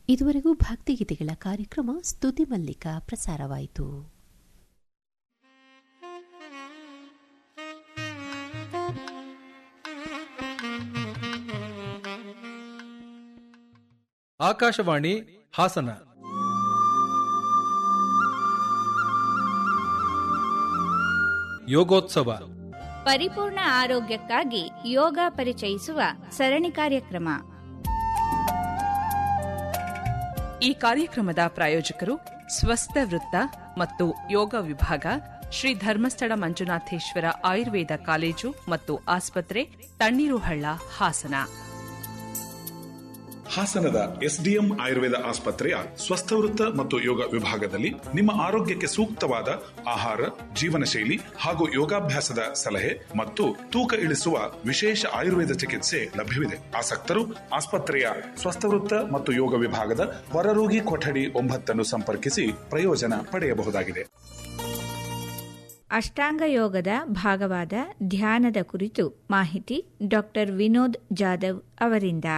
ಇದುವರೆಗೂ ಭಕ್ತಿಗೀತೆಗಳ ಕಾರ್ಯಕ್ರಮ ಸ್ತುತಿ ಮಲ್ಲಿಕ ಪ್ರಸಾರವಾಯಿತು ಆಕಾಶವಾಣಿ ಹಾಸನ ಯೋಗೋತ್ಸವ ಪರಿಪೂರ್ಣ ಆರೋಗ್ಯಕ್ಕಾಗಿ ಯೋಗ ಪರಿಚಯಿಸುವ ಸರಣಿ ಕಾರ್ಯಕ್ರಮ ಈ ಕಾರ್ಯಕ್ರಮದ ಪ್ರಾಯೋಜಕರು ಸ್ವಸ್ಥ ವೃತ್ತ ಮತ್ತು ಯೋಗ ವಿಭಾಗ ಶ್ರೀ ಧರ್ಮಸ್ಥಳ ಮಂಜುನಾಥೇಶ್ವರ ಆಯುರ್ವೇದ ಕಾಲೇಜು ಮತ್ತು ಆಸ್ಪತ್ರೆ ತಣ್ಣೀರುಹಳ್ಳ ಹಾಸನ ಹಾಸನದ ಎಸ್ಡಿಎಂ ಆಯುರ್ವೇದ ಆಸ್ಪತ್ರೆಯ ಸ್ವಸ್ಥವೃತ್ತ ಮತ್ತು ಯೋಗ ವಿಭಾಗದಲ್ಲಿ ನಿಮ್ಮ ಆರೋಗ್ಯಕ್ಕೆ ಸೂಕ್ತವಾದ ಆಹಾರ ಜೀವನ ಶೈಲಿ ಹಾಗೂ ಯೋಗಾಭ್ಯಾಸದ ಸಲಹೆ ಮತ್ತು ತೂಕ ಇಳಿಸುವ ವಿಶೇಷ ಆಯುರ್ವೇದ ಚಿಕಿತ್ಸೆ ಲಭ್ಯವಿದೆ ಆಸಕ್ತರು ಆಸ್ಪತ್ರೆಯ ಸ್ವಸ್ಥವೃತ್ತ ಮತ್ತು ಯೋಗ ವಿಭಾಗದ ಹೊರರೋಗಿ ಕೊಠಡಿ ಒಂಬತ್ತನ್ನು ಸಂಪರ್ಕಿಸಿ ಪ್ರಯೋಜನ ಪಡೆಯಬಹುದಾಗಿದೆ ಅಷ್ಟಾಂಗ ಯೋಗದ ಭಾಗವಾದ ಧ್ಯಾನದ ಕುರಿತು ಮಾಹಿತಿ ಡಾಕ್ಟರ್ ವಿನೋದ್ ಜಾಧವ್ ಅವರಿಂದ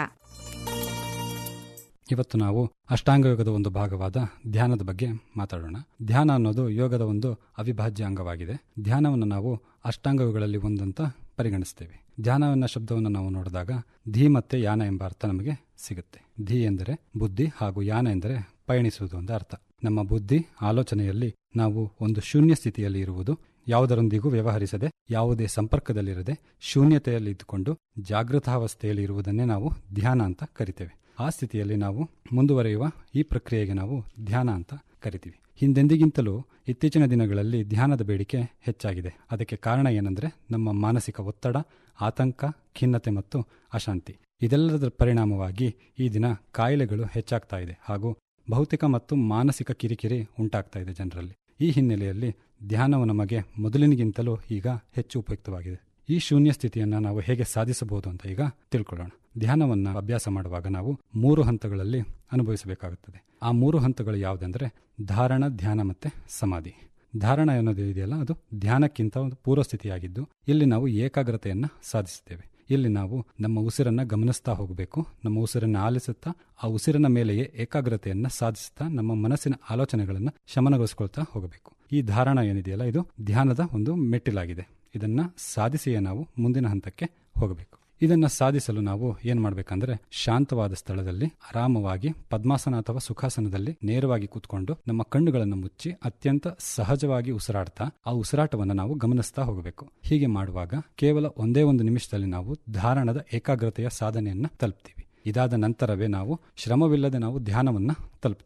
ಇವತ್ತು ನಾವು ಅಷ್ಟಾಂಗ ಯೋಗದ ಒಂದು ಭಾಗವಾದ ಧ್ಯಾನದ ಬಗ್ಗೆ ಮಾತಾಡೋಣ ಧ್ಯಾನ ಅನ್ನೋದು ಯೋಗದ ಒಂದು ಅವಿಭಾಜ್ಯ ಅಂಗವಾಗಿದೆ ಧ್ಯಾನವನ್ನು ನಾವು ಅಷ್ಟಾಂಗ ಯೋಗಗಳಲ್ಲಿ ಒಂದಂತ ಪರಿಗಣಿಸ್ತೇವೆ ಧ್ಯಾನ ಎನ್ನ ಶಬ್ದವನ್ನು ನಾವು ನೋಡಿದಾಗ ಧಿ ಮತ್ತೆ ಯಾನ ಎಂಬ ಅರ್ಥ ನಮಗೆ ಸಿಗುತ್ತೆ ಧಿ ಎಂದರೆ ಬುದ್ಧಿ ಹಾಗೂ ಯಾನ ಎಂದರೆ ಪಯಣಿಸುವುದು ಅಂತ ಅರ್ಥ ನಮ್ಮ ಬುದ್ಧಿ ಆಲೋಚನೆಯಲ್ಲಿ ನಾವು ಒಂದು ಶೂನ್ಯ ಸ್ಥಿತಿಯಲ್ಲಿ ಇರುವುದು ಯಾವುದರೊಂದಿಗೂ ವ್ಯವಹರಿಸದೆ ಯಾವುದೇ ಸಂಪರ್ಕದಲ್ಲಿರದೆ ಶೂನ್ಯತೆಯಲ್ಲಿ ಇದ್ದುಕೊಂಡು ಜಾಗೃತಾವಸ್ಥೆಯಲ್ಲಿ ಇರುವುದನ್ನೇ ನಾವು ಧ್ಯಾನ ಅಂತ ಕರಿತೇವೆ ಆ ಸ್ಥಿತಿಯಲ್ಲಿ ನಾವು ಮುಂದುವರಿಯುವ ಈ ಪ್ರಕ್ರಿಯೆಗೆ ನಾವು ಧ್ಯಾನ ಅಂತ ಕರಿತೀವಿ ಹಿಂದೆಂದಿಗಿಂತಲೂ ಇತ್ತೀಚಿನ ದಿನಗಳಲ್ಲಿ ಧ್ಯಾನದ ಬೇಡಿಕೆ ಹೆಚ್ಚಾಗಿದೆ ಅದಕ್ಕೆ ಕಾರಣ ಏನಂದ್ರೆ ನಮ್ಮ ಮಾನಸಿಕ ಒತ್ತಡ ಆತಂಕ ಖಿನ್ನತೆ ಮತ್ತು ಅಶಾಂತಿ ಇದೆಲ್ಲದರ ಪರಿಣಾಮವಾಗಿ ಈ ದಿನ ಕಾಯಿಲೆಗಳು ಹೆಚ್ಚಾಗ್ತಾ ಇದೆ ಹಾಗೂ ಭೌತಿಕ ಮತ್ತು ಮಾನಸಿಕ ಕಿರಿಕಿರಿ ಉಂಟಾಗ್ತಾ ಇದೆ ಜನರಲ್ಲಿ ಈ ಹಿನ್ನೆಲೆಯಲ್ಲಿ ಧ್ಯಾನವು ನಮಗೆ ಮೊದಲಿನಗಿಂತಲೂ ಈಗ ಹೆಚ್ಚು ಉಪಯುಕ್ತವಾಗಿದೆ ಈ ಶೂನ್ಯ ಸ್ಥಿತಿಯನ್ನು ನಾವು ಹೇಗೆ ಸಾಧಿಸಬಹುದು ಅಂತ ಈಗ ತಿಳ್ಕೊಳ್ಳೋಣ ಧ್ಯಾನವನ್ನ ಅಭ್ಯಾಸ ಮಾಡುವಾಗ ನಾವು ಮೂರು ಹಂತಗಳಲ್ಲಿ ಅನುಭವಿಸಬೇಕಾಗುತ್ತದೆ ಆ ಮೂರು ಹಂತಗಳು ಯಾವುದಂದ್ರೆ ಧಾರಣ ಧ್ಯಾನ ಮತ್ತೆ ಸಮಾಧಿ ಧಾರಣ ಅನ್ನೋದು ಇದೆಯಲ್ಲ ಅದು ಧ್ಯಾನಕ್ಕಿಂತ ಒಂದು ಪೂರ್ವ ಸ್ಥಿತಿಯಾಗಿದ್ದು ಇಲ್ಲಿ ನಾವು ಏಕಾಗ್ರತೆಯನ್ನ ಸಾಧಿಸುತ್ತೇವೆ ಇಲ್ಲಿ ನಾವು ನಮ್ಮ ಉಸಿರನ್ನ ಗಮನಿಸ್ತಾ ಹೋಗಬೇಕು ನಮ್ಮ ಉಸಿರನ್ನ ಆಲಿಸುತ್ತಾ ಆ ಉಸಿರಿನ ಮೇಲೆಯೇ ಏಕಾಗ್ರತೆಯನ್ನ ಸಾಧಿಸುತ್ತಾ ನಮ್ಮ ಮನಸ್ಸಿನ ಆಲೋಚನೆಗಳನ್ನ ಶಮನಗೊಳಿಸ್ಕೊಳ್ತಾ ಹೋಗಬೇಕು ಈ ಧಾರಣ ಏನಿದೆಯಲ್ಲ ಇದು ಧ್ಯಾನದ ಒಂದು ಮೆಟ್ಟಿಲಾಗಿದೆ ಇದನ್ನ ಸಾಧಿಸಿಯೇ ನಾವು ಮುಂದಿನ ಹಂತಕ್ಕೆ ಹೋಗಬೇಕು ಇದನ್ನ ಸಾಧಿಸಲು ನಾವು ಏನ್ ಮಾಡ್ಬೇಕಂದ್ರೆ ಶಾಂತವಾದ ಸ್ಥಳದಲ್ಲಿ ಆರಾಮವಾಗಿ ಪದ್ಮಾಸನ ಅಥವಾ ಸುಖಾಸನದಲ್ಲಿ ನೇರವಾಗಿ ಕೂತ್ಕೊಂಡು ನಮ್ಮ ಕಣ್ಣುಗಳನ್ನು ಮುಚ್ಚಿ ಅತ್ಯಂತ ಸಹಜವಾಗಿ ಉಸಿರಾಡ್ತಾ ಆ ಉಸಿರಾಟವನ್ನು ನಾವು ಗಮನಿಸ್ತಾ ಹೋಗಬೇಕು ಹೀಗೆ ಮಾಡುವಾಗ ಕೇವಲ ಒಂದೇ ಒಂದು ನಿಮಿಷದಲ್ಲಿ ನಾವು ಧಾರಣದ ಏಕಾಗ್ರತೆಯ ಸಾಧನೆಯನ್ನ ತಲುಪ್ತೀವಿ ಇದಾದ ನಂತರವೇ ನಾವು ಶ್ರಮವಿಲ್ಲದೆ ನಾವು ಧ್ಯಾನವನ್ನ ತಲುಪ್ತೀವಿ